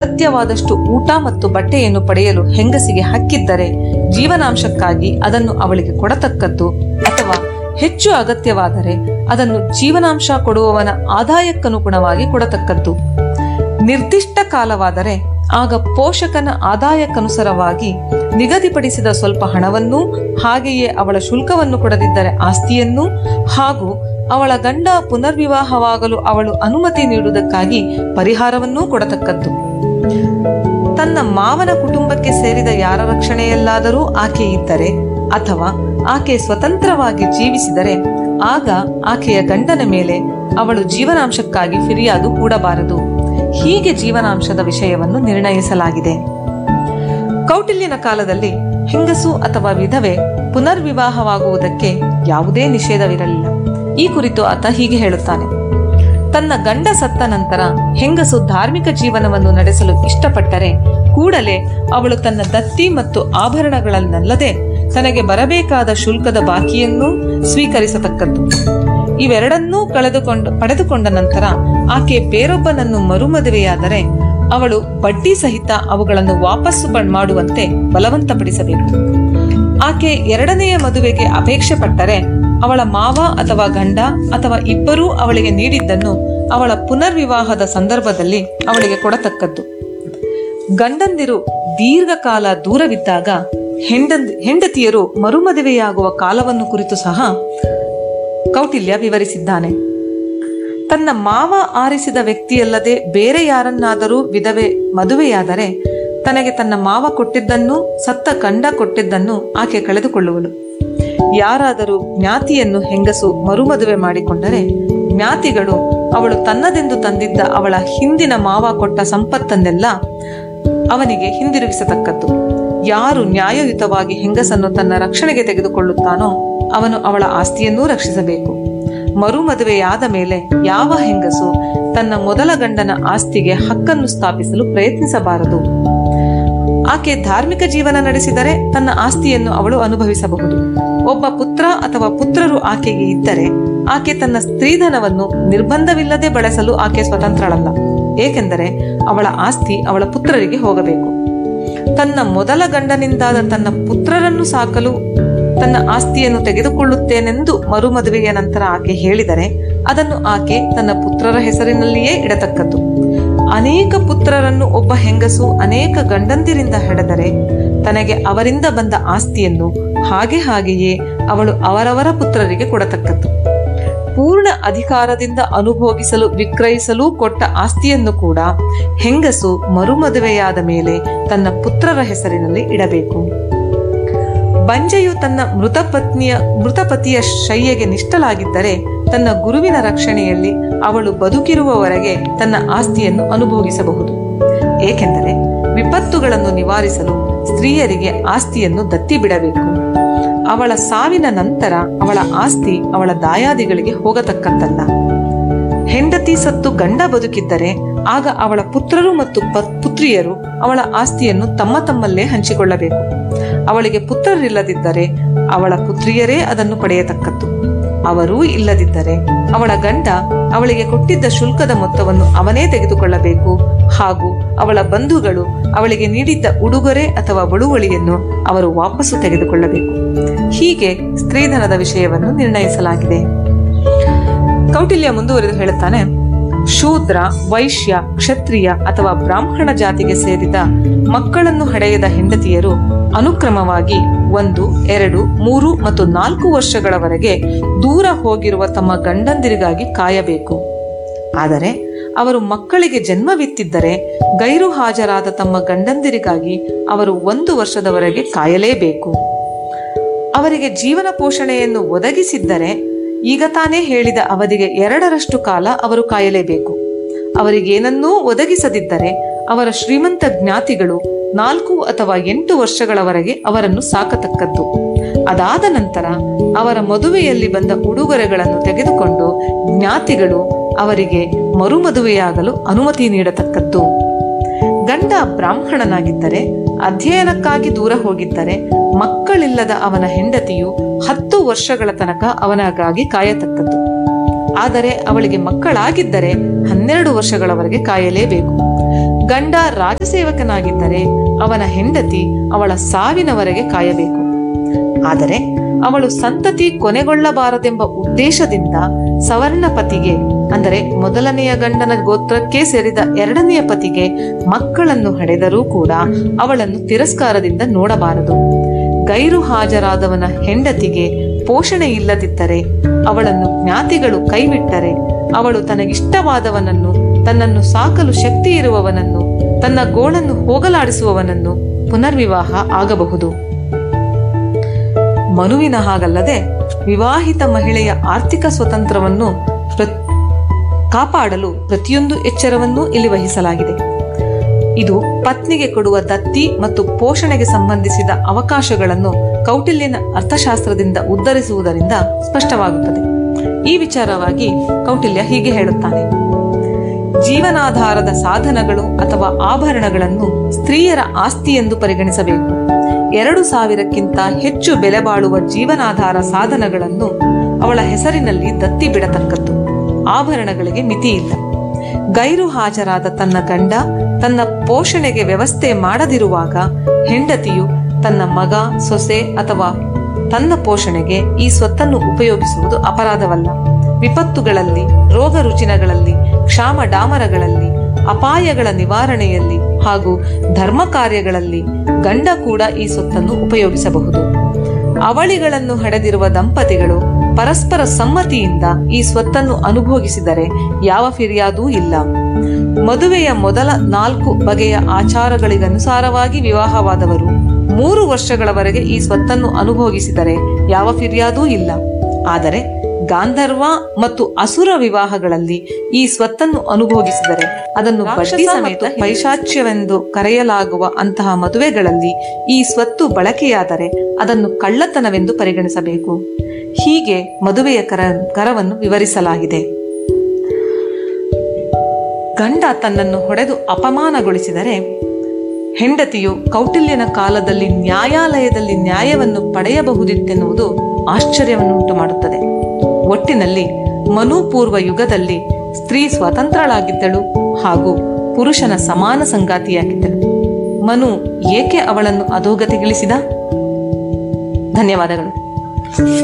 ಅಗತ್ಯವಾದಷ್ಟು ಊಟ ಮತ್ತು ಬಟ್ಟೆಯನ್ನು ಪಡೆಯಲು ಹೆಂಗಸಿಗೆ ಹಕ್ಕಿದ್ದರೆ ಜೀವನಾಂಶಕ್ಕಾಗಿ ಅದನ್ನು ಅವಳಿಗೆ ಕೊಡತಕ್ಕದ್ದು ಅಥವಾ ಹೆಚ್ಚು ಅಗತ್ಯವಾದರೆ ಅದನ್ನು ಜೀವನಾಂಶ ಕೊಡುವವನ ಆದಾಯಕ್ಕನುಗುಣವಾಗಿ ಕೊಡತಕ್ಕದ್ದು ನಿರ್ದಿಷ್ಟ ಕಾಲವಾದರೆ ಆಗ ಪೋಷಕನ ಆದಾಯಕ್ಕನುಸಾರವಾಗಿ ನಿಗದಿಪಡಿಸಿದ ಸ್ವಲ್ಪ ಹಣವನ್ನೂ ಹಾಗೆಯೇ ಅವಳ ಶುಲ್ಕವನ್ನು ಕೊಡದಿದ್ದರೆ ಆಸ್ತಿಯನ್ನೂ ಹಾಗೂ ಅವಳ ಗಂಡ ಪುನರ್ವಿವಾಹವಾಗಲು ಅವಳು ಅನುಮತಿ ನೀಡುವುದಕ್ಕಾಗಿ ಪರಿಹಾರವನ್ನೂ ಕೊಡತಕ್ಕದ್ದು ತನ್ನ ಮಾವನ ಕುಟುಂಬಕ್ಕೆ ಸೇರಿದ ಯಾರ ರಕ್ಷಣೆಯಲ್ಲಾದರೂ ಆಕೆ ಇದ್ದರೆ ಅಥವಾ ಆಕೆ ಸ್ವತಂತ್ರವಾಗಿ ಜೀವಿಸಿದರೆ ಆಗ ಆಕೆಯ ಗಂಡನ ಮೇಲೆ ಅವಳು ಜೀವನಾಂಶಕ್ಕಾಗಿ ಫಿರ್ಯಾದು ಹೂಡಬಾರದು ಹೀಗೆ ಜೀವನಾಂಶದ ವಿಷಯವನ್ನು ನಿರ್ಣಯಿಸಲಾಗಿದೆ ಕೌಟಿಲ್ಯನ ಕಾಲದಲ್ಲಿ ಹೆಂಗಸು ಅಥವಾ ವಿಧವೆ ಪುನರ್ವಿವಾಹವಾಗುವುದಕ್ಕೆ ಯಾವುದೇ ನಿಷೇಧವಿರಲಿಲ್ಲ ಈ ಕುರಿತು ಆತ ಹೀಗೆ ಹೇಳುತ್ತಾನೆ ತನ್ನ ಗಂಡ ಸತ್ತ ನಂತರ ಹೆಂಗಸು ಧಾರ್ಮಿಕ ಜೀವನವನ್ನು ನಡೆಸಲು ಇಷ್ಟಪಟ್ಟರೆ ಕೂಡಲೇ ಅವಳು ತನ್ನ ದತ್ತಿ ಮತ್ತು ಆಭರಣಗಳನ್ನಲ್ಲದೆ ತನಗೆ ಬರಬೇಕಾದ ಶುಲ್ಕದ ಬಾಕಿಯನ್ನೂ ಸ್ವೀಕರಿಸತಕ್ಕದ್ದು ಇವೆರಡನ್ನೂ ಕಳೆದುಕೊಂಡು ಪಡೆದುಕೊಂಡ ನಂತರ ಆಕೆ ಬೇರೊಬ್ಬನನ್ನು ಮರುಮದುವೆಯಾದರೆ ಅವಳು ಬಡ್ಡಿ ಸಹಿತ ಅವುಗಳನ್ನು ವಾಪಸ್ಸು ಬ- ಮಾಡುವಂತೆ ಬಲವಂತಪಡಿಸಬೇಕು ಆಕೆ ಎರಡನೆಯ ಮದುವೆಗೆ ಅಪೇಕ್ಷೆ ಪಟ್ಟರೆ ಅವಳ ಮಾವ ಅಥವಾ ಗಂಡ ಅಥವಾ ಇಬ್ಬರೂ ಅವಳಿಗೆ ನೀಡಿದ್ದನ್ನು ಅವಳ ಪುನರ್ವಿವಾಹದ ಸಂದರ್ಭದಲ್ಲಿ ಅವಳಿಗೆ ಕೊಡತಕ್ಕದ್ದು ಗಂಡಂದಿರು ದೀರ್ಘಕಾಲ ದೂರವಿದ್ದಾಗ ಹೆಂಡಂದ್ ಹೆಂಡತಿಯರು ಮರುಮದುವೆಯಾಗುವ ಕಾಲವನ್ನು ಕುರಿತು ಸಹ ಕೌಟಿಲ್ಯ ವಿವರಿಸಿದ್ದಾನೆ ತನ್ನ ಮಾವ ಆರಿಸಿದ ವ್ಯಕ್ತಿಯಲ್ಲದೆ ಬೇರೆ ಯಾರನ್ನಾದರೂ ವಿಧವೆ ಮದುವೆಯಾದರೆ ತನಗೆ ತನ್ನ ಮಾವ ಕೊಟ್ಟಿದ್ದನ್ನು ಸತ್ತ ಗಂಡ ಕೊಟ್ಟಿದ್ದನ್ನು ಆಕೆ ಕಳೆದುಕೊಳ್ಳುವಳು ಯಾರಾದರೂ ಜ್ಞಾತಿಯನ್ನು ಹೆಂಗಸು ಮರುಮದುವೆ ಮಾಡಿಕೊಂಡರೆ ಜ್ಞಾತಿಗಳು ಅವಳು ತನ್ನದೆಂದು ತಂದಿದ್ದ ಅವಳ ಹಿಂದಿನ ಮಾವ ಕೊಟ್ಟ ಸಂಪತ್ತನ್ನೆಲ್ಲ ಅವನಿಗೆ ಹಿಂದಿರುಗಿಸತಕ್ಕದ್ದು ಯಾರು ನ್ಯಾಯಯುತವಾಗಿ ಹೆಂಗಸನ್ನು ತನ್ನ ರಕ್ಷಣೆಗೆ ತೆಗೆದುಕೊಳ್ಳುತ್ತಾನೋ ಅವನು ಅವಳ ಆಸ್ತಿಯನ್ನೂ ರಕ್ಷಿಸಬೇಕು ಮರುಮದುವೆಯಾದ ಮೇಲೆ ಯಾವ ಹೆಂಗಸು ತನ್ನ ಮೊದಲ ಗಂಡನ ಆಸ್ತಿಗೆ ಹಕ್ಕನ್ನು ಸ್ಥಾಪಿಸಲು ಪ್ರಯತ್ನಿಸಬಾರದು ಆಕೆ ಧಾರ್ಮಿಕ ಜೀವನ ನಡೆಸಿದರೆ ತನ್ನ ಆಸ್ತಿಯನ್ನು ಅವಳು ಅನುಭವಿಸಬಹುದು ಒಬ್ಬ ಪುತ್ರ ಅಥವಾ ಪುತ್ರರು ಆಕೆಗೆ ಇದ್ದರೆ ಆಕೆ ತನ್ನ ಸ್ತ್ರೀಧನವನ್ನು ನಿರ್ಬಂಧವಿಲ್ಲದೆ ಬಳಸಲು ಆಕೆ ಸ್ವತಂತ್ರಳಲ್ಲ ಏಕೆಂದರೆ ಅವಳ ಆಸ್ತಿ ಅವಳ ಪುತ್ರರಿಗೆ ಹೋಗಬೇಕು ತನ್ನ ಮೊದಲ ಗಂಡನಿಂದಾದ ತನ್ನ ಪುತ್ರರನ್ನು ಸಾಕಲು ತನ್ನ ಆಸ್ತಿಯನ್ನು ತೆಗೆದುಕೊಳ್ಳುತ್ತೇನೆಂದು ಮರುಮದುವೆಯ ನಂತರ ಆಕೆ ಹೇಳಿದರೆ ಅದನ್ನು ಆಕೆ ತನ್ನ ಪುತ್ರರ ಹೆಸರಿನಲ್ಲಿಯೇ ಇಡತಕ್ಕದ್ದು ಅನೇಕ ಪುತ್ರರನ್ನು ಒಬ್ಬ ಹೆಂಗಸು ಅನೇಕ ಗಂಡಂದಿರಿಂದ ಹೆಡೆದರೆ ತನಗೆ ಅವರಿಂದ ಬಂದ ಆಸ್ತಿಯನ್ನು ಹಾಗೆ ಹಾಗೆಯೇ ಅವಳು ಅವರವರ ಪುತ್ರರಿಗೆ ಕೊಡತಕ್ಕದ್ದು ಪೂರ್ಣ ಅಧಿಕಾರದಿಂದ ಅನುಭೋಗಿಸಲು ವಿಕ್ರಯಿಸಲು ಕೊಟ್ಟ ಆಸ್ತಿಯನ್ನು ಕೂಡ ಹೆಂಗಸು ಮರುಮದುವೆಯಾದ ಮೇಲೆ ತನ್ನ ಪುತ್ರರ ಹೆಸರಿನಲ್ಲಿ ಇಡಬೇಕು ಬಂಜೆಯು ತನ್ನ ಮೃತ ಪತ್ನಿಯ ಮೃತಪತಿಯ ಶಯ್ಯೆಗೆ ನಿಷ್ಠಲಾಗಿದ್ದರೆ ತನ್ನ ಗುರುವಿನ ರಕ್ಷಣೆಯಲ್ಲಿ ಅವಳು ಬದುಕಿರುವವರೆಗೆ ತನ್ನ ಆಸ್ತಿಯನ್ನು ಅನುಭೋಗಿಸಬಹುದು ಏಕೆಂದರೆ ವಿಪತ್ತುಗಳನ್ನು ನಿವಾರಿಸಲು ಸ್ತ್ರೀಯರಿಗೆ ಆಸ್ತಿಯನ್ನು ದತ್ತಿ ಬಿಡಬೇಕು ಅವಳ ಸಾವಿನ ನಂತರ ಅವಳ ಆಸ್ತಿ ಅವಳ ದಾಯಾದಿಗಳಿಗೆ ಹೋಗತಕ್ಕದ್ದಲ್ಲ ಹೆಂಡತಿ ಸತ್ತು ಗಂಡ ಬದುಕಿದ್ದರೆ ಆಗ ಅವಳ ಪುತ್ರರು ಮತ್ತು ಪ- ಪುತ್ರಿಯರು ಅವಳ ಆಸ್ತಿಯನ್ನು ತಮ್ಮ ತಮ್ಮಲ್ಲೇ ಹಂಚಿಕೊಳ್ಳಬೇಕು ಅವಳಿಗೆ ಪುತ್ರರಿಲ್ಲದಿದ್ದರೆ ಅವಳ ಪುತ್ರಿಯರೇ ಅದನ್ನು ಪಡೆಯತಕ್ಕದ್ದು ಅವರೂ ಇಲ್ಲದಿದ್ದರೆ ಅವಳ ಗಂಡ ಅವಳಿಗೆ ಕೊಟ್ಟಿದ್ದ ಶುಲ್ಕದ ಮೊತ್ತವನ್ನು ಅವನೇ ತೆಗೆದುಕೊಳ್ಳಬೇಕು ಹಾಗೂ ಅವಳ ಬಂಧುಗಳು ಅವಳಿಗೆ ನೀಡಿದ್ದ ಉಡುಗೊರೆ ಅಥವಾ ಬಳುವಳಿಯನ್ನು ಅವರು ವಾಪಸ್ಸು ತೆಗೆದುಕೊಳ್ಳಬೇಕು ಹೀಗೆ ಸ್ತ್ರೀಧನದ ವಿಷಯವನ್ನು ನಿರ್ಣಯಿಸಲಾಗಿದೆ ಕೌಟಿಲ್ಯ ಮುಂದುವರೆದು ಹೇಳುತ್ತಾನೆ ಶೂದ್ರ ವೈಶ್ಯ ಕ್ಷತ್ರಿಯ ಅಥವಾ ಬ್ರಾಹ್ಮಣ ಜಾತಿಗೆ ಸೇರಿದ ಮಕ್ಕಳನ್ನು ಹಡೆಯದ ಹೆಂಡತಿಯರು ಅನುಕ್ರಮವಾಗಿ ಒಂದು ಎರಡು ಮೂರು ಮತ್ತು ನಾಲ್ಕು ವರ್ಷಗಳವರೆಗೆ ದೂರ ಹೋಗಿರುವ ತಮ್ಮ ಗಂಡಂದಿರಿಗಾಗಿ ಕಾಯಬೇಕು ಆದರೆ ಅವರು ಮಕ್ಕಳಿಗೆ ಜನ್ಮವಿತ್ತಿದ್ದರೆ ಗೈರು ಹಾಜರಾದ ತಮ್ಮ ಗಂಡಂದಿರಿಗಾಗಿ ಅವರು ಒಂದು ವರ್ಷದವರೆಗೆ ಕಾಯಲೇಬೇಕು ಅವರಿಗೆ ಜೀವನ ಪೋಷಣೆಯನ್ನು ಒದಗಿಸಿದ್ದರೆ ಈಗ ತಾನೇ ಹೇಳಿದ ಅವಧಿಗೆ ಎರಡರಷ್ಟು ಕಾಲ ಅವರು ಕಾಯಲೇಬೇಕು ಅವರಿಗೇನನ್ನೂ ಒದಗಿಸದಿದ್ದರೆ ಅವರ ಶ್ರೀಮಂತ ಜ್ಞಾತಿಗಳು ನಾಲ್ಕು ಅಥವಾ ಎಂಟು ವರ್ಷಗಳವರೆಗೆ ಅವರನ್ನು ಸಾಕತಕ್ಕದ್ದು ಅದಾದ ನಂತರ ಅವರ ಮದುವೆಯಲ್ಲಿ ಬಂದ ಉಡುಗೊರೆಗಳನ್ನು ತೆಗೆದುಕೊಂಡು ಜ್ಞಾತಿಗಳು ಅವರಿಗೆ ಮರುಮದುವೆಯಾಗಲು ಅನುಮತಿ ನೀಡತಕ್ಕದ್ದು ಗಂಡ ಬ್ರಾಹ್ಮಣನಾಗಿದ್ದರೆ ಅಧ್ಯಯನಕ್ಕಾಗಿ ದೂರ ಹೋಗಿದ್ದರೆ ಮಕ್ಕಳಿಲ್ಲದ ಅವನ ಹೆಂಡತಿಯು ಹತ್ತು ವರ್ಷಗಳ ತನಕ ಅವನಿಗಾಗಿ ಕಾಯತಕ್ಕದ್ದು ಆದರೆ ಅವಳಿಗೆ ಮಕ್ಕಳಾಗಿದ್ದರೆ ಹನ್ನೆರಡು ವರ್ಷಗಳವರೆಗೆ ಕಾಯಲೇಬೇಕು ಗಂಡ ರಾಜಸೇವಕನಾಗಿದ್ದರೆ ಅವನ ಹೆಂಡತಿ ಅವಳ ಸಾವಿನವರೆಗೆ ಕಾಯಬೇಕು ಆದರೆ ಅವಳು ಸಂತತಿ ಕೊನೆಗೊಳ್ಳಬಾರದೆಂಬ ಉದ್ದೇಶದಿಂದ ಸವರ್ಣ ಪತಿಗೆ ಅಂದರೆ ಮೊದಲನೆಯ ಗಂಡನ ಗೋತ್ರಕ್ಕೆ ಸೇರಿದ ಎರಡನೆಯ ಪತಿಗೆ ಮಕ್ಕಳನ್ನು ಹಡೆದರೂ ಕೂಡ ಅವಳನ್ನು ತಿರಸ್ಕಾರದಿಂದ ನೋಡಬಾರದು ಗೈರು ಹಾಜರಾದವನ ಹೆಂಡತಿಗೆ ಪೋಷಣೆ ಇಲ್ಲದಿದ್ದರೆ ಅವಳನ್ನು ಜ್ಞಾತಿಗಳು ಕೈಬಿಟ್ಟರೆ ಅವಳು ತನಗಿಷ್ಟವಾದವನನ್ನು ತನ್ನನ್ನು ಸಾಕಲು ಶಕ್ತಿ ಇರುವವನನ್ನು ತನ್ನ ಗೋಳನ್ನು ಹೋಗಲಾಡಿಸುವವನನ್ನು ಪುನರ್ವಿವಾಹ ಆಗಬಹುದು ಮನುವಿನ ಹಾಗಲ್ಲದೆ ವಿವಾಹಿತ ಮಹಿಳೆಯ ಆರ್ಥಿಕ ಸ್ವತಂತ್ರವನ್ನು ಪ್ರ- ಕಾಪಾಡಲು ಪ್ರತಿಯೊಂದು ಎಚ್ಚರವನ್ನೂ ಇಲ್ಲಿ ವಹಿಸಲಾಗಿದೆ ಇದು ಪತ್ನಿಗೆ ಕೊಡುವ ದತ್ತಿ ಮತ್ತು ಪೋಷಣೆಗೆ ಸಂಬಂಧಿಸಿದ ಅವಕಾಶಗಳನ್ನು ಕೌಟಿಲ್ಯನ ಅರ್ಥಶಾಸ್ತ್ರದಿಂದ ಉದ್ಧರಿಸುವುದರಿಂದ ಸ್ಪಷ್ಟವಾಗುತ್ತದೆ ಈ ವಿಚಾರವಾಗಿ ಕೌಟಿಲ್ಯ ಹೀಗೆ ಹೇಳುತ್ತಾನೆ ಜೀವನಾಧಾರದ ಸಾಧನಗಳು ಅಥವಾ ಆಭರಣಗಳನ್ನು ಸ್ತ್ರೀಯರ ಆಸ್ತಿ ಎಂದು ಪರಿಗಣಿಸಬೇಕು ಎರಡು ಸಾವಿರಕ್ಕಿಂತ ಹೆಚ್ಚು ಬೆಲೆ ಬಾಳುವ ಜೀವನಾಧಾರ ಸಾಧನಗಳನ್ನು ಅವಳ ಹೆಸರಿನಲ್ಲಿ ದತ್ತಿ ಬಿಡತಕ್ಕದ್ದು ಆಭರಣಗಳಿಗೆ ಮಿತಿ ಇಲ್ಲ ಗೈರು ಹಾಜರಾದ ತನ್ನ ಗಂಡ ತನ್ನ ಪೋಷಣೆಗೆ ವ್ಯವಸ್ಥೆ ಮಾಡದಿರುವಾಗ ಹೆಂಡತಿಯು ತನ್ನ ಮಗ ಸೊಸೆ ಅಥವಾ ತನ್ನ ಪೋಷಣೆಗೆ ಈ ಸ್ವತ್ತನ್ನು ಉಪಯೋಗಿಸುವುದು ಅಪರಾಧವಲ್ಲ ವಿಪತ್ತುಗಳಲ್ಲಿ ರೋಗ ರುಜಿನಗಳಲ್ಲಿ ಕ್ಷಾಮ ಡಾಮರಗಳಲ್ಲಿ ಅಪಾಯಗಳ ನಿವಾರಣೆಯಲ್ಲಿ ಹಾಗೂ ಧರ್ಮ ಕಾರ್ಯಗಳಲ್ಲಿ ಗಂಡ ಕೂಡ ಈ ಸ್ವತ್ತನ್ನು ಉಪಯೋಗಿಸಬಹುದು ಅವಳಿಗಳನ್ನು ಹಡೆದಿರುವ ದಂಪತಿಗಳು ಪರಸ್ಪರ ಸಮ್ಮತಿಯಿಂದ ಈ ಸ್ವತ್ತನ್ನು ಅನುಭೋಗಿಸಿದರೆ ಯಾವ ಫಿರ್ಯಾದೂ ಇಲ್ಲ ಮದುವೆಯ ಮೊದಲ ನಾಲ್ಕು ಬಗೆಯ ಆಚಾರಗಳಿಗನುಸಾರವಾಗಿ ವಿವಾಹವಾದವರು ಮೂರು ವರ್ಷಗಳವರೆಗೆ ಈ ಸ್ವತ್ತನ್ನು ಅನುಭೋಗಿಸಿದರೆ ಯಾವ ಫಿರ್ಯಾದೂ ಇಲ್ಲ ಆದರೆ ಗಾಂಧರ್ವ ಮತ್ತು ಅಸುರ ವಿವಾಹಗಳಲ್ಲಿ ಈ ಸ್ವತ್ತನ್ನು ಅನುಭೋಗಿಸಿದರೆ ಅದನ್ನು ಬಡ್ಡಿ ಸಮೇತ ಪೈಶಾಚ್ಯವೆಂದು ಕರೆಯಲಾಗುವ ಅಂತಹ ಮದುವೆಗಳಲ್ಲಿ ಈ ಸ್ವತ್ತು ಬಳಕೆಯಾದರೆ ಅದನ್ನು ಕಳ್ಳತನವೆಂದು ಪರಿಗಣಿಸಬೇಕು ಹೀಗೆ ಮದುವೆಯ ಕರ ಕರವನ್ನು ವಿವರಿಸಲಾಗಿದೆ ಗಂಡ ತನ್ನನ್ನು ಹೊಡೆದು ಅಪಮಾನಗೊಳಿಸಿದರೆ ಹೆಂಡತಿಯು ಕೌಟಿಲ್ಯನ ಕಾಲದಲ್ಲಿ ನ್ಯಾಯಾಲಯದಲ್ಲಿ ನ್ಯಾಯವನ್ನು ಪಡೆಯಬಹುದಿತ್ತೆನ್ನುವುದು ಆಶ್ಚರ್ಯವನ್ನುಂಟು ಮಾಡುತ್ತದೆ ಒಟ್ಟಿನಲ್ಲಿ ಮನುಪೂರ್ವ ಯುಗದಲ್ಲಿ ಸ್ತ್ರೀ ಸ್ವತಂತ್ರಳಾಗಿದ್ದಳು ಹಾಗೂ ಪುರುಷನ ಸಮಾನ ಸಂಗಾತಿಯಾಗಿದ್ದಳು ಮನು ಏಕೆ ಅವಳನ್ನು ಅಧೋಗತಿಗಿಳಿಸಿದ ಧನ್ಯವಾದಗಳು